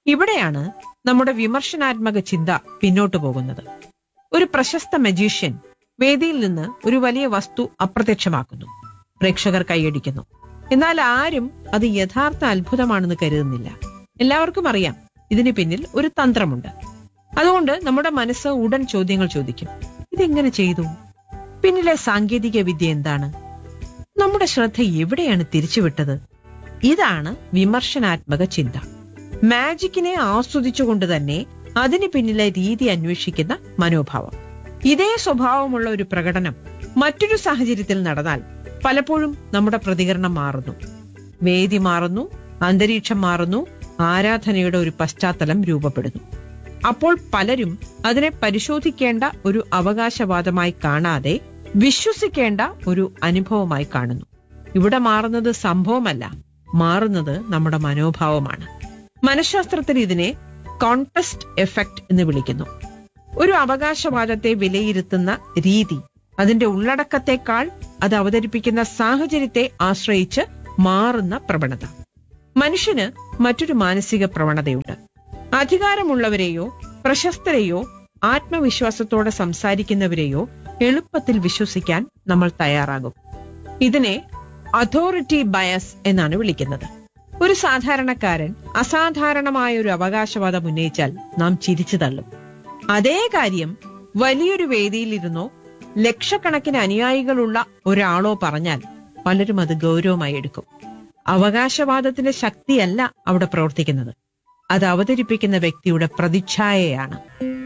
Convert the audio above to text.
ഇവിടെയാണ് നമ്മുടെ വിമർശനാത്മക ചിന്ത പിന്നോട്ടു പോകുന്നത് ഒരു പ്രശസ്ത മജീഷ്യൻ വേദിയിൽ നിന്ന് ഒരു വലിയ വസ്തു അപ്രത്യക്ഷമാക്കുന്നു പ്രേക്ഷകർ കൈയടിക്കുന്നു എന്നാൽ ആരും അത് യഥാർത്ഥ അത്ഭുതമാണെന്ന് കരുതുന്നില്ല എല്ലാവർക്കും അറിയാം ഇതിന് പിന്നിൽ ഒരു തന്ത്രമുണ്ട് അതുകൊണ്ട് നമ്മുടെ മനസ്സ് ഉടൻ ചോദ്യങ്ങൾ ചോദിക്കും ഇതെങ്ങനെ ചെയ്തു പിന്നിലെ സാങ്കേതിക വിദ്യ എന്താണ് നമ്മുടെ ശ്രദ്ധ എവിടെയാണ് തിരിച്ചുവിട്ടത് ഇതാണ് വിമർശനാത്മക ചിന്ത മാജിക്കിനെ ആസ്വദിച്ചുകൊണ്ട് തന്നെ അതിന് പിന്നിലെ രീതി അന്വേഷിക്കുന്ന മനോഭാവം ഇതേ സ്വഭാവമുള്ള ഒരു പ്രകടനം മറ്റൊരു സാഹചര്യത്തിൽ നടന്നാൽ പലപ്പോഴും നമ്മുടെ പ്രതികരണം മാറുന്നു വേദി മാറുന്നു അന്തരീക്ഷം മാറുന്നു ആരാധനയുടെ ഒരു പശ്ചാത്തലം രൂപപ്പെടുന്നു അപ്പോൾ പലരും അതിനെ പരിശോധിക്കേണ്ട ഒരു അവകാശവാദമായി കാണാതെ വിശ്വസിക്കേണ്ട ഒരു അനുഭവമായി കാണുന്നു ഇവിടെ മാറുന്നത് സംഭവമല്ല മാറുന്നത് നമ്മുടെ മനോഭാവമാണ് മനഃശാസ്ത്രത്തിൽ ഇതിനെ കോൺടെസ്റ്റ് എഫക്റ്റ് എന്ന് വിളിക്കുന്നു ഒരു അവകാശവാദത്തെ വിലയിരുത്തുന്ന രീതി അതിന്റെ ഉള്ളടക്കത്തെക്കാൾ അത് അവതരിപ്പിക്കുന്ന സാഹചര്യത്തെ ആശ്രയിച്ച് മാറുന്ന പ്രവണത മനുഷ്യന് മറ്റൊരു മാനസിക പ്രവണതയുണ്ട് അധികാരമുള്ളവരെയോ പ്രശസ്തരെയോ ആത്മവിശ്വാസത്തോടെ സംസാരിക്കുന്നവരെയോ എളുപ്പത്തിൽ വിശ്വസിക്കാൻ നമ്മൾ തയ്യാറാകും ഇതിനെ അതോറിറ്റി ബയസ് എന്നാണ് വിളിക്കുന്നത് ഒരു സാധാരണക്കാരൻ അസാധാരണമായ ഒരു അവകാശവാദം ഉന്നയിച്ചാൽ നാം ചിരിച്ചു തള്ളും അതേ കാര്യം വലിയൊരു വേദിയിലിരുന്നോ ലക്ഷക്കണക്കിന് അനുയായികളുള്ള ഒരാളോ പറഞ്ഞാൽ പലരും അത് ഗൗരവമായി എടുക്കും അവകാശവാദത്തിന്റെ ശക്തിയല്ല അവിടെ പ്രവർത്തിക്കുന്നത് അത് അവതരിപ്പിക്കുന്ന വ്യക്തിയുടെ പ്രതിച്ഛായയാണ്